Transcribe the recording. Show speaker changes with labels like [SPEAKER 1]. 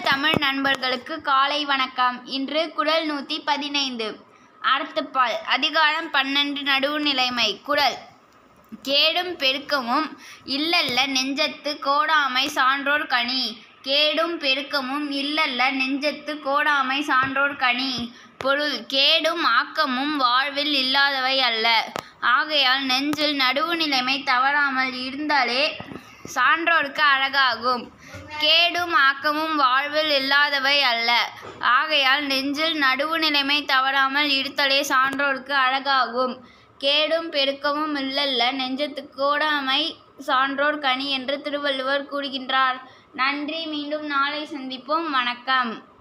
[SPEAKER 1] தமிழ் நண்பர்களுக்கு காலை வணக்கம் இன்று குடல் நூற்றி பதினைந்து அறத்துப்பால் அதிகாரம் பன்னெண்டு நடுவுநிலைமை குடல் கேடும் பெருக்கமும் இல்லல்ல நெஞ்சத்து கோடாமை சான்றோர் கனி கேடும் பெருக்கமும் இல்லல்ல நெஞ்சத்து கோடாமை சான்றோர் கனி பொருள் கேடும் ஆக்கமும் வாழ்வில் இல்லாதவை அல்ல ஆகையால் நெஞ்சில் நடுவுநிலைமை தவறாமல் இருந்தாலே சான்றோர்க்கு அழகாகும் கேடும் ஆக்கமும் வாழ்வில் இல்லாதவை அல்ல ஆகையால் நெஞ்சில் நடுவுநிலைமை தவறாமல் இருத்தலே சான்றோர்க்கு அழகாகும் கேடும் பெருக்கமும் இல்லல்ல நெஞ்சத்துக் கோடாமை சான்றோர் கனி என்று திருவள்ளுவர் கூறுகின்றார் நன்றி மீண்டும் நாளை சந்திப்போம் வணக்கம்